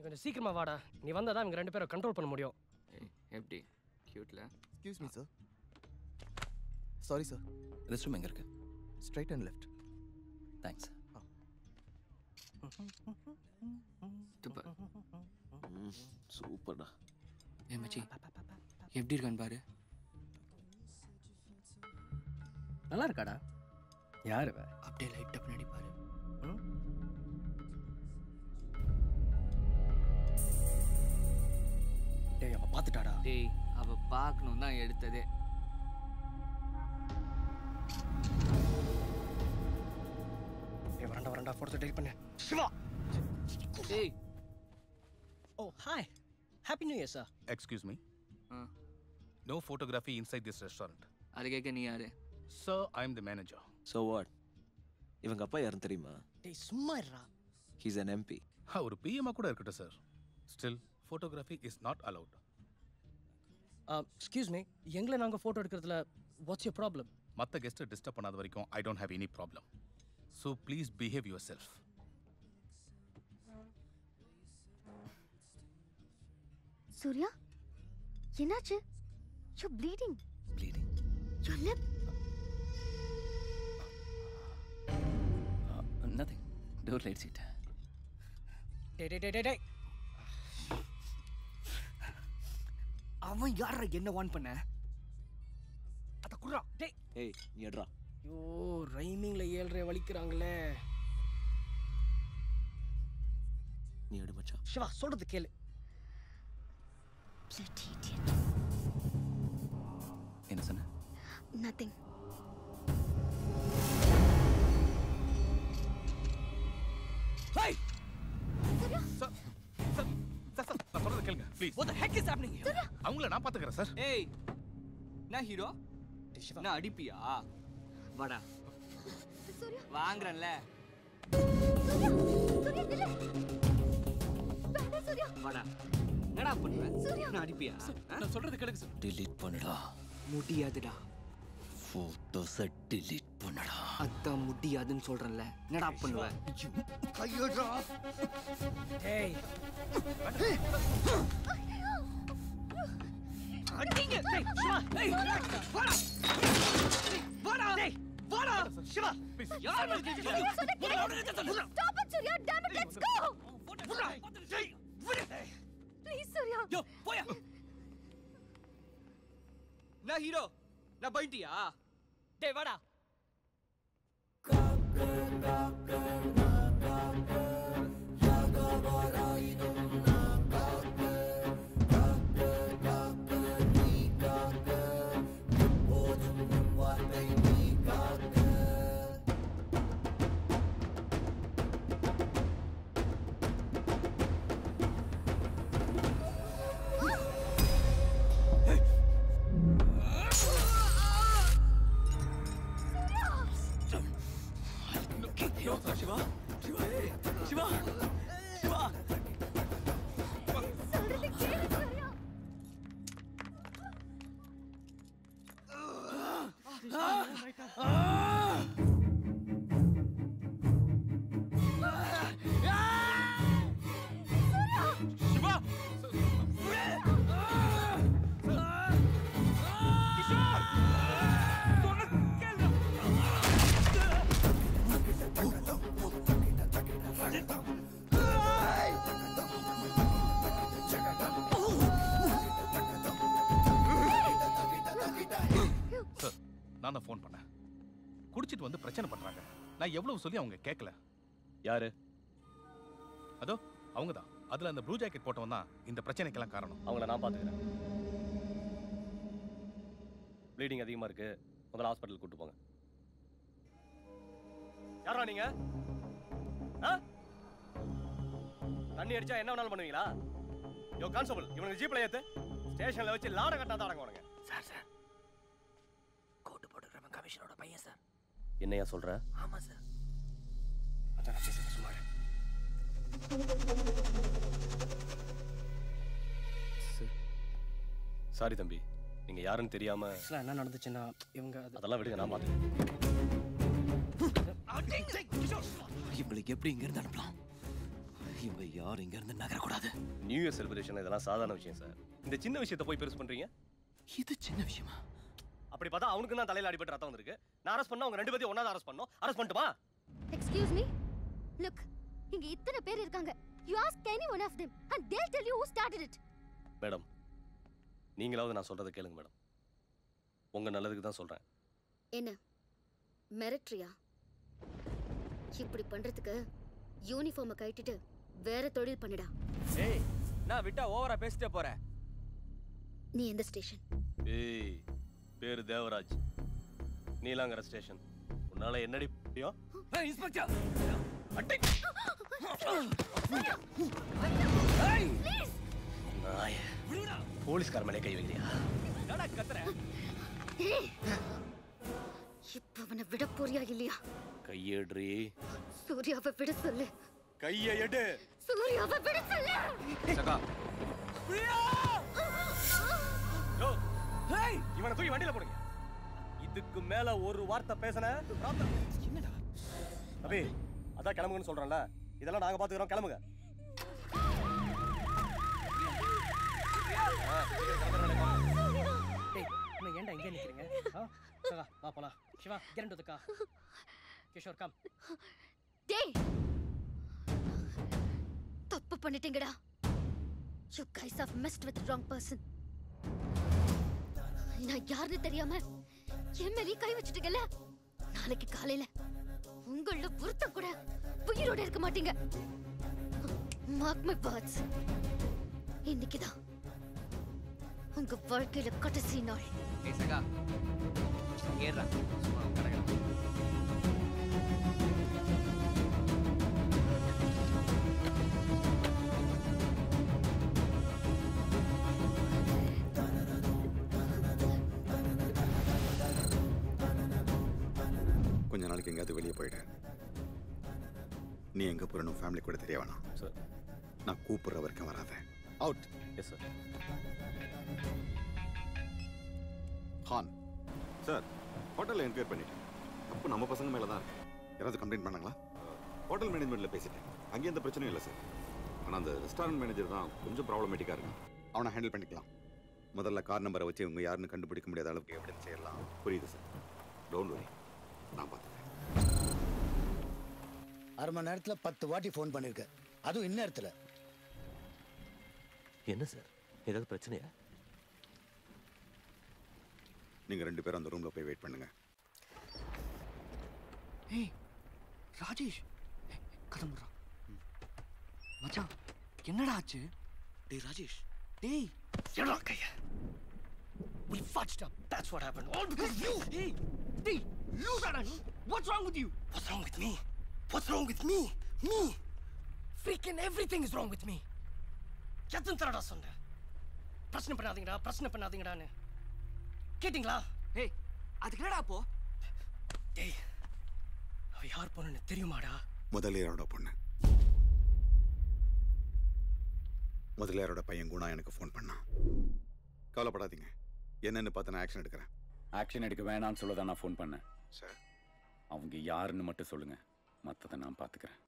கொஞ்சம் சீக்கிரமா வாடா நீ வந்தா தான் இவங்க ரெண்டு பேரும் கண்ட்ரோல் பண்ண முடியும் ஏய் எப்படி கியூட்ல excuse me sir sorry sir rest room எங்கே இருக்கு straight and left thanks super சூப்பர்டா ஏ மச்சி எப்படி இருக்கான்னு பாரு நல்லா இருக்காடா யார் இவ அப்படியே லைட்டாக பின்னாடி பாரு டேய் அவ பார்த்துட்டாடா டேய் அவ பார்க்கணும் தான் எடுத்ததே டேய் வரண்டா வரண்டா ஃபோட்டோ டெலிட் பண்ணு சிவா டேய் oh hi happy new year sir Excuse me. ஆ No photography inside this restaurant. அது கேட்க நீ யாரு Sir, I'm the manager. So what இவங்க அப்பா யாருன்னு தெரியுமா டேய் சும்மா இருடா ஹீஸ் அன் எம்பி Ha, ஒரு பிஎம்மா கூட இருக்கட்டும் sir still photography is not allowed excuse me எங்களை நாங்கள் ஃபோட்டோ எடுக்கிறதுல வாட்ஸ் யூர் ப்ராப்ளம் மற்ற கெஸ்ட்டை டிஸ்டர்ப் பண்ணாத வரைக்கும் I don't have any problem so please behave yourself Surya என்னாச்சு you bleeding bleeding your lip nothing door light seat டேய் டேய் டேய் டேய் டேய் அவன் யார என்ன வான் பண்ண அத குர்ரா டேய் ஏய் நீ எடுறா ஐயோ ரைமிங்ல ஏழ்ரை வலிக்கிறாங்களே நீ எடு மச்சான் சிவா சொல்றது கேளு Bloody idiot. என்ன சொன்ன Nothing. Sir sir sir sir நான் சொல்றது கேளுங்க please What the heck is happening here? அவங்கள நான் பார்த்துக்கிறேன் சார் ஏய் நான் ஹீரோ டேய் சிவா நான் அடிப்பியா வாடா சூர்யா வாங்குறேன்ல சூர்யா சூர்யா நில்லு வேண்டாம் சூர்யா வாடா என்னடா பண்ணுவ சூர்யா. நான் அடிப்பியா ஆ? நான் சொல்றது கேளுங்க சார் டிலீட் பண்ணுடா முடியாதுடா ஃபோட்டோஸை டிலீட் பண்ணுடா அதான் முடியாதுன்னு சொல்றேன்ல என்னடா பண்ணுவ டேய் அடிங்க டேய் சிவா டேய் வாடா டேய், வாடா டேய் வாடா சிவா ப்ளீஸ் யார் மேல கேக்குறீங்க Stop it, Surya! Damn it, let's go! வாடா டேய் விடு Please, Surya! யோ போயா நான் ஹீரோ நான் பைட்டியா டேய் வாடா சொல்றது கேளு, Surya! சிவா சார் நான் தான் ஃபோன் பண்ணேன் குடிச்சிட்டு வந்து பிரச்சனை பண்றாங்க நான் எவ்வளவு சொல்லி அவங்க கேட்கல யாரு அதோ அவங்க தான் அதுல அந்த ப்ளூ ஜாக்கெட் போட்டவன் தான் இந்த பிரச்சனைக்கெல்லாம் காரணம் அவங்கள நான் பார்த்துக்கிறேன் ப்ளீடிங் அதிகமாக இருக்கு முதல்ல ஹாஸ்பிட்டல் கூட்டு போங்க யாரா நீங்க ஆ? தண்ணி அடிச்சா என்ன வேணாலும் பண்ணுவீங்களா யோ கான்ஸ்டபிள் இவனுக்கு ஜீப்ல ஏத்து ஸ்டேஷன்ல வச்சு லாட கட்டாத அடங்குவானுங்க சார் சார் கோட்டு போட்டுக்கிறவன் கமிஷனோட பையன் சார் என்னையா சொல்ற ஆமாம் சார் அதான் நான் பேசுறேன் சும்மா இரு. சாரி தம்பி நீங்க யாருன்னு தெரியாம ஆக்சுவலாக என்ன நடந்துச்சுன்னா இவங்க அது அதெல்லாம் விடுங்க நான் பார்த்துக்கிறேன் இவங்களுக்கு எப்படி இங்கிருந்து அனுப்பலாம் இவங்க யாரும் இங்க இருந்து நகரக்கூடாது நியூ இயர் செலிப்ரேஷன் இதெல்லாம் சாதாரண விஷயம் சார் இந்த சின்ன விஷயத்தை போய் பெருசு பண்றீங்க இது சின்ன விஷயமா அப்படி பார்த்தா அவனுக்கு தான் தலையில அடிபட்டு ரத்தம் வந்திருக்கு நான் அரெஸ்ட் பண்ணா அவங்க ரெண்டு பேத்தையும் ஒண்ணா அரெஸ்ட் பண்ணோம் அரெஸ்ட் பண்ணட்டுமா எக்ஸ்கியூஸ் மீ லுக் இங்க இத்தனை பேர் இருக்காங்க you ask any one of them and they'll tell you who started it madam நீங்களாவது நான் சொல்றதை கேளுங்க மேடம் உங்க நல்லதுக்கு தான் சொல்றேன் என்ன மிரட்ரியா இப்படி பண்றதுக்கு யூனிஃபார்மை கட்டிட்டு வேற தொழில் பண்ணுடா ஏய் நான் விட்டா ஓவரா பேசிட்டே போறேன் நீ எந்த ஸ்டேஷன் ஏய் பேரு தேவராஜ் நீலாங்கர ஸ்டேஷன் உன்னால என்னடி முடியும் இன்ஸ்பெக்டர் நாய போலீஸ்கார மேலே கை வைக்கிறியா என்னடா கத்துற இப்ப அவனை விட போறியா இல்லையா கையேடுறி சூர்யாவை விட சொல்லு கையை எடு சூர்யாவை விட சொல்லு சகா யோ, இவனை தூக்கி வண்டியில போடுங்க இதுக்கு மேல ஒரு வார்த்தை பேசன என்னடா அபி அதான் கிளம்புங்கன்னு சொல்றேன்ல இதெல்லாம் நாங்க பாத்துக்கிறோம் கிளம்புங்க டேய் இன்னும் ஏன்டா இங்கே நிக்கிறீங்க ஆ சகா வா போலாம் Shiva get into the car Kishore come டேய் தப்பு பண்ணிட்டீங்கடா you guys have messed with the wrong person நான் யாருன்னு தெரியாம என் மேலேயே கை வச்சுட்டீங்கல்ல நாளைக்கு காலையில உங்கள ஒருத்தன் கூட உயிரோட இருக்க மாட்டீங்க mark my words இன்னைக்குதான் உங்க வாழ்க்கையில கடைசி நாள் ஏய் சகா ஏறா சும்மா கடகடா கொஞ்ச நாளைக்கு எங்கேயாவது வெளியே போயிடு நீ எங்க போறணும் ஃபேமிலி கூட தெரிய வேணாம் சார் நான் கூப்பிடுற வரைக்கும் வராத அவுட் எஸ் சார் ஹான் சார் ஹோட்டலில் என்கொயர் பண்ணிட்டேன் அப்போ நம்ம பசங்க மேலே தான் இருக்கு யாராவது கம்ப்ளைண்ட் பண்ணாங்களா ஹோட்டல் மேனேஜ்மெண்ட்டில் பேசிட்டேன் அங்கேயும் எந்த பிரச்சனையும் இல்லை சார் ஆனால் அந்த ரெஸ்டாரண்ட் மேனேஜர் தான் கொஞ்சம் ப்ராப்ளமேட்டிக்காக இருக்கான் அவனை ஹேண்டில் பண்ணிக்கலாம் முதல்ல கார் நம்பரை வச்சு இவங்க யாருன்னு கண்டுபிடிக்க முடியாத அளவுக்கு எவிடன்ஸ் செய்யலாம் புரியுது சார் டோன்ட் வரி நான் பார்த்துக்கிறேன் அரை மணி நேரத்துல பத்து வாட்டி ஃபோன் பண்ணிருக்க அதுவும் இந்நேரத்துல என்ன சார் ஏதாவது பிரச்சனையா நீங்கள் ரெண்டு பேரும் அந்த ரூமில் போய் வெயிட் பண்ணுங்க ஏய் ராஜேஷ் ஏய், கதை முடுறா மச்சான் என்னடா ஆச்சு டேய் ராஜேஷ் டேய் எடா கைய we fudged up that's what happened all because of you டேய் டேய் லூசாடா நீ what's wrong with you what's wrong with me what's wrong with me me freaking everything is wrong with me எத்தனை தடவை சொன்னேன் பிரச்சனை பண்ணாதீங்கடா பிரச்சனை பண்ணாதீங்கடான்னு கேட்டிங்களா ஏய் அதுக்கு என்னடா அப்போ டேய் அவ யார் பொண்ணுன்னு தெரியுமாடா முதலியாரோட பொண்ணு முதலியாரோட பையன் குணா எனக்கு ஃபோன் பண்ணான் கவலைப்படாதீங்க என்னன்னு பார்த்து நான் ஆக்ஷன் எடுக்கிறேன் ஆக்ஷன் எடுக்க வேணாம்னு சொல்ல தான் நான் ஃபோன் பண்ணேன் சார் அவங்க யாருன்னு மட்டும் சொல்லுங்க மற்றதை நான் பார்த்துக்கிறேன்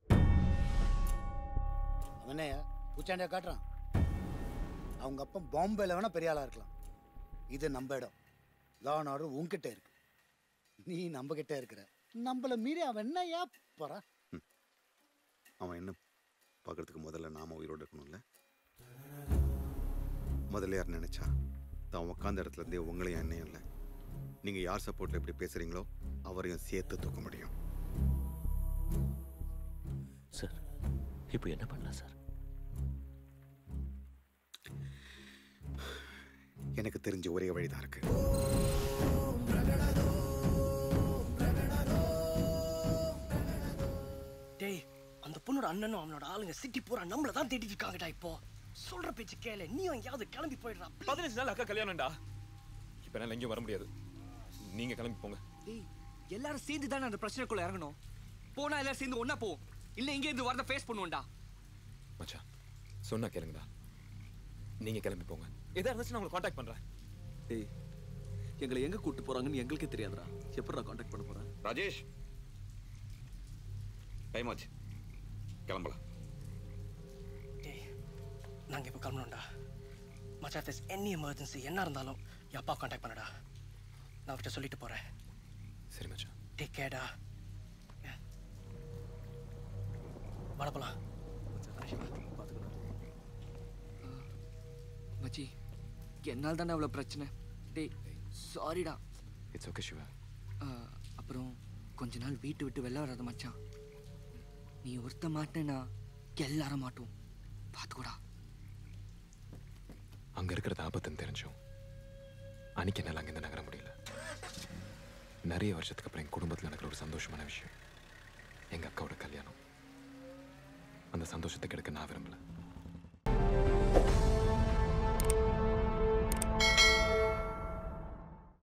அவனே பூச்சாண்டியா காட்டுறான் அவங்க அப்பா பாம்பேல வேணா பெரிய ஆளா இருக்கலாம் இது நம்ம இடம் லான் ஆர்டர் உன்கிட்ட இருக்கு நீ நம்ம கிட்ட இருக்கிற நம்மள மீறி அவன் என்ன ஏன் போறான் அவன் என்ன பார்க்கறதுக்கு முதல்ல நாம உயிரோடு இருக்கணும்ல முதலியார் நினைச்சா தான் உட்காந்த இடத்துல இருந்தே உங்களையும் என்னையும் இல்லை நீங்கள் யார் சப்போர்ட்டில் எப்படி பேசுகிறீங்களோ அவரையும் சேர்த்து தூக்க முடியும் சார் இப்போ என்ன பண்ணலாம் சார் எனக்கு தெரிஞ்ச ஒரே வழிதான் இருக்கு டேய் அந்த பொண்ணோட அண்ணனும் அவனோட ஆளுங்க சிட்டி பூரா நம்மள தான் தேடிட்டு இருக்காங்கடா இப்போ சொல்ற பேச்சு கேளு நீயும் எங்கேயாவது கிளம்பி போயிடுறா பதினஞ்சு நாள் அக்கா கல்யாணம்டா இப்போ என்னால் எங்கேயும் வர முடியாது நீங்க கிளம்பி போங்க டேய் எல்லாரும் சேர்ந்து தானே அந்த பிரச்சனைக்குள்ள இறங்கணும் போனா எல்லாரும் சேர்ந்து ஒண்ணா போ இல்ல இங்க இருந்து வரத ஃபேஸ் பண்ணுவோம்டா மச்சான் சொன்னா கேளுங்கடா நீங்க கிளம்பி போங்க எதா இருந்துச்சு நான் உங்களை காண்டாக்ட் பண்றேன் டேய் எங்களை எங்க கூட்டு போறாங்கன்னு எங்களுக்கே தெரியாதுடா எப்படிடா காண்டாக்ட் பண்ண போறேன் ராஜேஷ் டைம் ஆச்சு கிளம்பலாம் நாங்கள் இப்போ கிளம்பணும்டா மச்சா இஃப் எனி எமர்ஜென்சி என்ன இருந்தாலும் என் அப்பா காண்டாக்ட் பண்ணடா நான் அவர்கிட்ட சொல்லிட்டு போகிறேன் சரி மச்சான் டேக் கேடா வாட போலாம் மச்சி என்னால் தானே அவ்வளோ பிரச்சனை டேய் சாரிடா இட்ஸ் ஓகே சிவா அப்புறம் கொஞ்ச நாள் வீட்டு விட்டு வெளில வராத மச்சான் நீ ஒருத்த மாட்டேன்னா எல்லாரும் மாட்டோம் பார்த்துக்கூடா அங்க இருக்கிறது ஆபத்துன்னு தெரிஞ்சும் அன்னைக்கு என்னால் அங்கேருந்து நகர முடியல நிறைய வருஷத்துக்கு அப்புறம் என் குடும்பத்தில் நடக்கிற ஒரு சந்தோஷமான விஷயம் எங்க அக்காவோட கல்யாணம் அந்த சந்தோஷத்தை கெடுக்க நான் விரும்பல